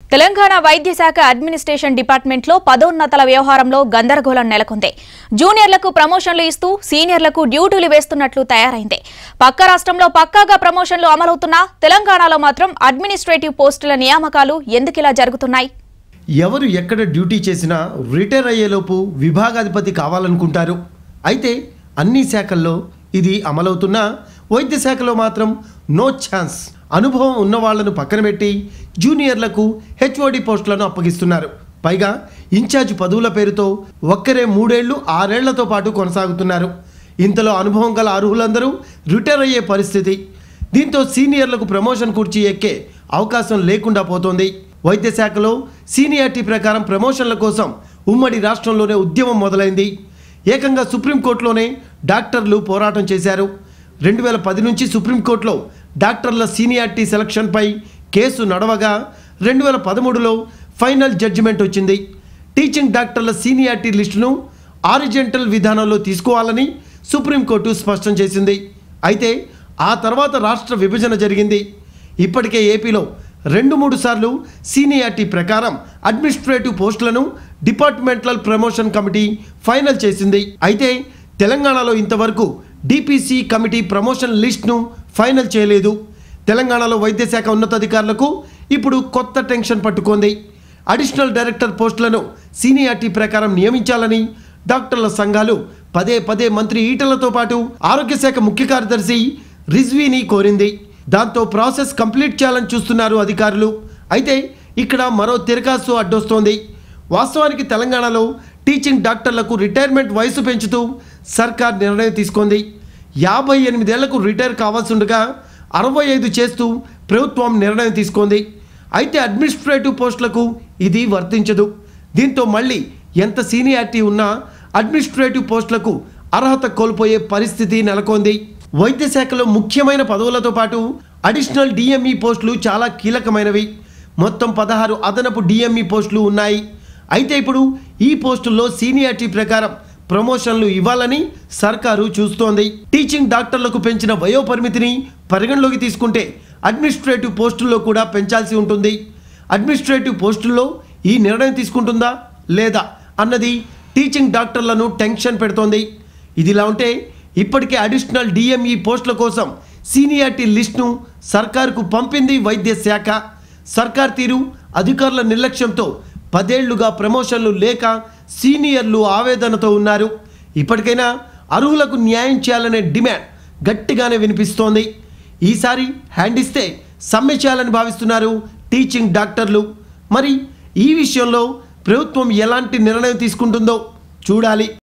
తెలంగాణ వైద్య శాఖ అడ్మినిస్ట్రేషన్ డిపార్ట్మెంట్లో పదోన్నతల వ్యవహారంలో గందరగోళం నెలకొంది జూనియర్లకు ప్రమోషన్లు ఇస్తూ సీనియర్లకు డ్యూటీలు వేస్తున్నట్లు తయారైంది పక్క రాష్ట్రంలో పక్కాగా ప్రమోషన్లు అమలవుతున్నా తెలంగాణలో మాత్రం అడ్మినిస్ట్రేటివ్ పోస్టుల నియామకాలు ఎందుకిలా జరుగుతున్నాయి ఎవరు ఎక్కడ డ్యూటీ చేసినా రిటైర్ అయ్యేలోపు విభాగాధిపతి కావాలనుకుంటారు అయితే అన్ని శాఖల్లో ఇది అమలవుతున్నా వైద్య శాఖలో మాత్రం నో ఛాన్స్ అనుభవం ఉన్న వాళ్లను పక్కన పెట్టి జూనియర్లకు హెచ్ఓడి పోస్టులను అప్పగిస్తున్నారు పైగా ఇన్ఛార్జ్ పదవుల పేరుతో ఒక్కరే మూడేళ్లు ఆరేళ్లతో పాటు కొనసాగుతున్నారు ఇంతలో అనుభవం గల అర్హులందరూ రిటైర్ అయ్యే పరిస్థితి దీంతో సీనియర్లకు ప్రమోషన్ కుర్చీ ఎక్కే అవకాశం లేకుండా పోతోంది వైద్య శాఖలో సీనియారిటీ ప్రకారం ప్రమోషన్ల కోసం ఉమ్మడి రాష్ట్రంలోనే ఉద్యమం మొదలైంది ఏకంగా సుప్రీంకోర్టులోనే డాక్టర్లు పోరాటం చేశారు రెండు వేల పది నుంచి సుప్రీంకోర్టులో డాక్టర్ల సీనియారిటీ సెలక్షన్పై కేసు నడవగా రెండు వేల పదమూడులో ఫైనల్ జడ్జిమెంట్ వచ్చింది టీచింగ్ డాక్టర్ల సీనియారిటీ లిస్టును ఆరిజెంటల్ విధానంలో తీసుకోవాలని సుప్రీంకోర్టు స్పష్టం చేసింది అయితే ఆ తర్వాత రాష్ట్ర విభజన జరిగింది ఇప్పటికే ఏపీలో రెండు మూడు సార్లు సీనియారిటీ ప్రకారం అడ్మినిస్ట్రేటివ్ పోస్టులను డిపార్ట్మెంటల్ ప్రమోషన్ కమిటీ ఫైనల్ చేసింది అయితే తెలంగాణలో ఇంతవరకు డిపిసి కమిటీ ప్రమోషన్ లిస్ట్ను ఫైనల్ చేయలేదు తెలంగాణలో వైద్య శాఖ ఉన్నతాధికారులకు ఇప్పుడు కొత్త టెన్షన్ పట్టుకుంది అడిషనల్ డైరెక్టర్ పోస్టులను సీనియారిటీ ప్రకారం నియమించాలని డాక్టర్ల సంఘాలు పదే పదే మంత్రి ఈటలతో పాటు ఆరోగ్య శాఖ ముఖ్య కార్యదర్శి రిజ్వీని కోరింది దాంతో ప్రాసెస్ కంప్లీట్ చేయాలని చూస్తున్నారు అధికారులు అయితే ఇక్కడ మరో తిరకాసు అడ్డొస్తోంది వాస్తవానికి తెలంగాణలో టీచింగ్ డాక్టర్లకు రిటైర్మెంట్ వయసు పెంచుతూ సర్కార్ నిర్ణయం తీసుకుంది యాభై ఎనిమిదేళ్లకు రిటైర్ కావాల్సి ఉండగా అరవై ఐదు చేస్తూ ప్రభుత్వం నిర్ణయం తీసుకుంది అయితే అడ్మినిస్ట్రేటివ్ పోస్టులకు ఇది వర్తించదు దీంతో మళ్ళీ ఎంత సీనియారిటీ ఉన్నా అడ్మినిస్ట్రేటివ్ పోస్టులకు అర్హత కోల్పోయే పరిస్థితి నెలకొంది వైద్య శాఖలో ముఖ్యమైన పదవులతో పాటు అడిషనల్ డిఎంఈ పోస్టులు చాలా కీలకమైనవి మొత్తం పదహారు అదనపు డిఎంఈ పోస్టులు ఉన్నాయి అయితే ఇప్పుడు ఈ పోస్టుల్లో సీనియారిటీ ప్రకారం ప్రమోషన్లు ఇవ్వాలని సర్కారు చూస్తోంది టీచింగ్ డాక్టర్లకు పెంచిన వయోపరిమితిని పరిగణలోకి తీసుకుంటే అడ్మినిస్ట్రేటివ్ పోస్టుల్లో కూడా పెంచాల్సి ఉంటుంది అడ్మినిస్ట్రేటివ్ పోస్టుల్లో ఈ నిర్ణయం తీసుకుంటుందా లేదా అన్నది టీచింగ్ డాక్టర్లను టెన్షన్ పెడుతోంది ఇదిలా ఉంటే ఇప్పటికే అడిషనల్ డిఎంఈ పోస్టుల కోసం సీనియారిటీ లిస్ట్ను సర్కారుకు పంపింది వైద్య శాఖ సర్కార్ తీరు అధికారుల నిర్లక్ష్యంతో పదేళ్లుగా ప్రమోషన్లు లేక సీనియర్లు ఆవేదనతో ఉన్నారు ఇప్పటికైనా అర్హులకు న్యాయం చేయాలనే డిమాండ్ గట్టిగానే వినిపిస్తోంది ఈసారి హ్యాండ్ ఇస్తే సమ్మె చేయాలని భావిస్తున్నారు టీచింగ్ డాక్టర్లు మరి ఈ విషయంలో ప్రభుత్వం ఎలాంటి నిర్ణయం తీసుకుంటుందో చూడాలి